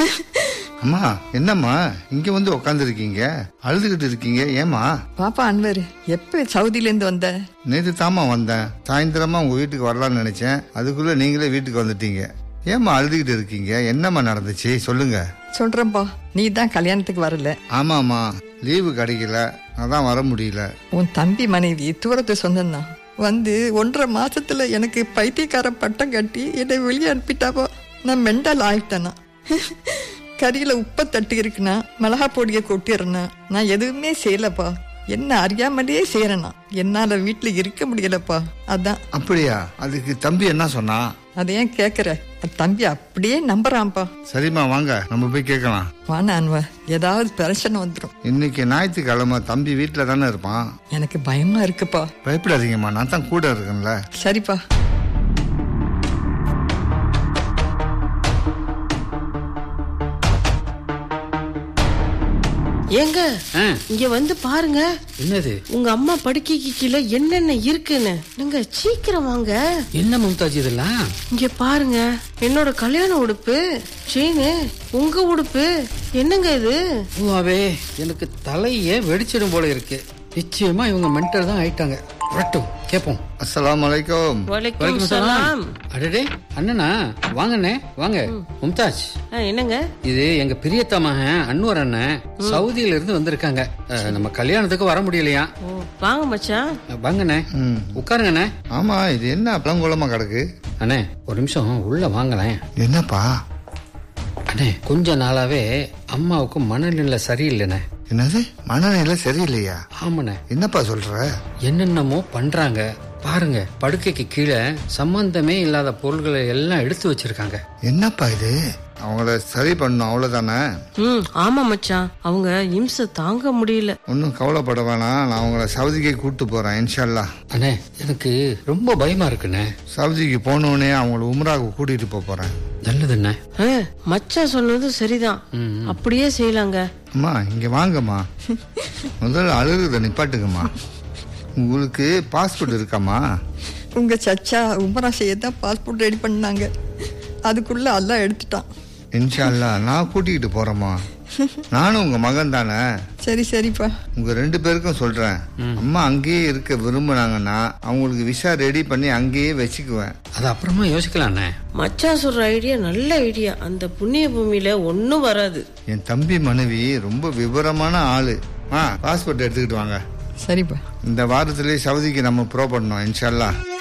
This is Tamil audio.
அம்மா என்னம்மா இங்க வந்து உக்காந்துருக்கீங்க அழுதுகிட்டு இருக்கீங்க ஏமா பாப்பா அன்வர் எப்ப சவுதியில இருந்து வந்த நேற்று தாமா வந்தேன் சாயந்தரமா உங்க வீட்டுக்கு வரலாம்னு நினைச்சேன் அதுக்குள்ள நீங்களே வீட்டுக்கு வந்துட்டீங்க ஏம்மா அழுதுகிட்டு இருக்கீங்க என்னம்மா நடந்துச்சு சொல்லுங்க சொல்றேன்பா நீ தான் கல்யாணத்துக்கு வரல ஆமாம்மா லீவு கிடைக்கல அதான் வர முடியல உன் தம்பி மனைவி தூரத்து சொந்தம்தான் வந்து ஒன்றரை மாசத்துல எனக்கு பைத்தியக்கார பட்டம் கட்டி என்னை வெளியே அனுப்பிட்டாப்பா நான் மெண்டல் ஆயிட்டேனா கறியில உப்பை தட்டி இருக்குனா மிளகா பொடியை கொட்டிடுறேனா நான் எதுவுமே செய்யலப்பா என்ன அறியாமலே செய்யறேனா என்னால வீட்டுல இருக்க முடியலப்பா அதான் அப்படியா அதுக்கு தம்பி என்ன சொன்னா அதை ஏன் கேக்குற அந்த தம்பி அப்படியே நம்புறான்ப்பா சரிம்மா வாங்க நம்ம போய் கேட்கலாம் வானா அன்வா ஏதாவது பிரச்சனை வந்துடும் இன்னைக்கு ஞாயிற்றுக்கிழமை தம்பி வீட்டில் தானே இருப்பான் எனக்கு பயமா இருக்குப்பா பயப்படாதீங்கம்மா நான் தான் கூட இருக்கேன்ல சரிப்பா ஏங்க ஆ, இங்க வந்து பாருங்க என்னது உங்க அம்மா படுக்கைக்கு கீழே என்னென்ன இருக்குன்னு நீங்க சீக்கிரம் வாங்க என்ன மும்தாஜ் இதெல்லாம் இங்க பாருங்க என்னோட கல்யாண உடுப்பு செயின் உங்க உடுப்பு என்னங்க இது பூவாவே எனக்கு தலையே வெடிச்சிடும் போல இருக்கு நிச்சயமா இவங்க மென்டல் தான் ஆயிட்டாங்க வரட்டும் கேப்போம் அஸ்ஸலாமு அலைக்கும் வலைக்கும் சலாம் அடடே அண்ணனா வாங்கண்ணே வாங்க மும்தாஜ் ஆ, என்னங்க இது எங்க பிரியத்த மகன் அன்வர் அண்ணன் சவுதியில இருந்து வந்திருக்காங்க அஹ், நம்ம கல்யாணத்துக்கு வர முடியலையா ஓ, வாங்க மச்சான் அஹ், வாங்கண்ணே ம். உட்காருங்கண்ணே ஆமா இது என்ன பழங்குளமா கிடக்கு அண்ணே ஒரு நிமிஷம் உள்ள வாங்களேன் என்னப்பா அண்ணே கொஞ்ச நாளாவே அம்மாவுக்கு மனநிலை சரியில்லைண்ணே என்னது மனநிலை சரியில்லையா ஆமாண்ணே என்னப்பா சொல்ற என்னென்னமோ பண்றாங்க பாருங்க படுக்கைக்கு கீழே சம்பந்தமே இல்லாத பொருள்களை எல்லாம் எடுத்து வச்சிருக்காங்க என்னப்பா இது அவங்கள சரி பண்ணும் அவ்வளவுதானே ம் ஆமா மச்சான் அவங்க இம்சை தாங்க முடியல ஒன்றும் கவலைப்பட வேணாம் நான் அவங்கள சவுதிக்கே கூட்டு போறேன் இன்ஷால்லா அண்ணே எனக்கு ரொம்ப பயமா இருக்குண்ணே சவுதிக்கு போனோடனே அவங்கள உம்ராவுக்கு கூட்டிட்டு போக போறேன் நல்லதுண்ணே ஆ, மச்சான் சொன்னது சரிதான் அப்படியே செய்யலாங்க அம்மா இங்க வாங்கம்மா முதல்ல அழுகுத நிப்பாட்டுங்கம்மா உங்களுக்கு பாஸ்போர்ட் இருக்காம்மா உங்க சச்சா உமரா செய்ய தான் பாஸ்போர்ட் ரெடி பண்ணாங்க அதுக்குள்ள எல்லாம் எடுத்துட்டான் இன்ஷால்லா நான் கூட்டிகிட்டு போறேம்மா நானும் உங்க மகன் தானே சரி சரிப்பா உங்க ரெண்டு பேருக்கும் சொல்றேன் அம்மா அங்கேயே இருக்க விரும்புனாங்கன்னா அவங்களுக்கு விசா ரெடி பண்ணி அங்கேயே வச்சுக்குவேன் அது அப்புறமா யோசிக்கலாண்ணே மச்சான் சொல்ற ஐடியா நல்ல ஐடியா அந்த புண்ணிய பூமியில ஒன்னும் வராது என் தம்பி மனைவி ரொம்ப விவரமான ஆளு ஆ பாஸ்போர்ட் எடுத்துக்கிட்டு வாங்க சரிப்பா இந்த வாரத்திலேயே சவுதிக்கு நம்ம ப்ரோ பண்ணோம் இன்ஷால்லா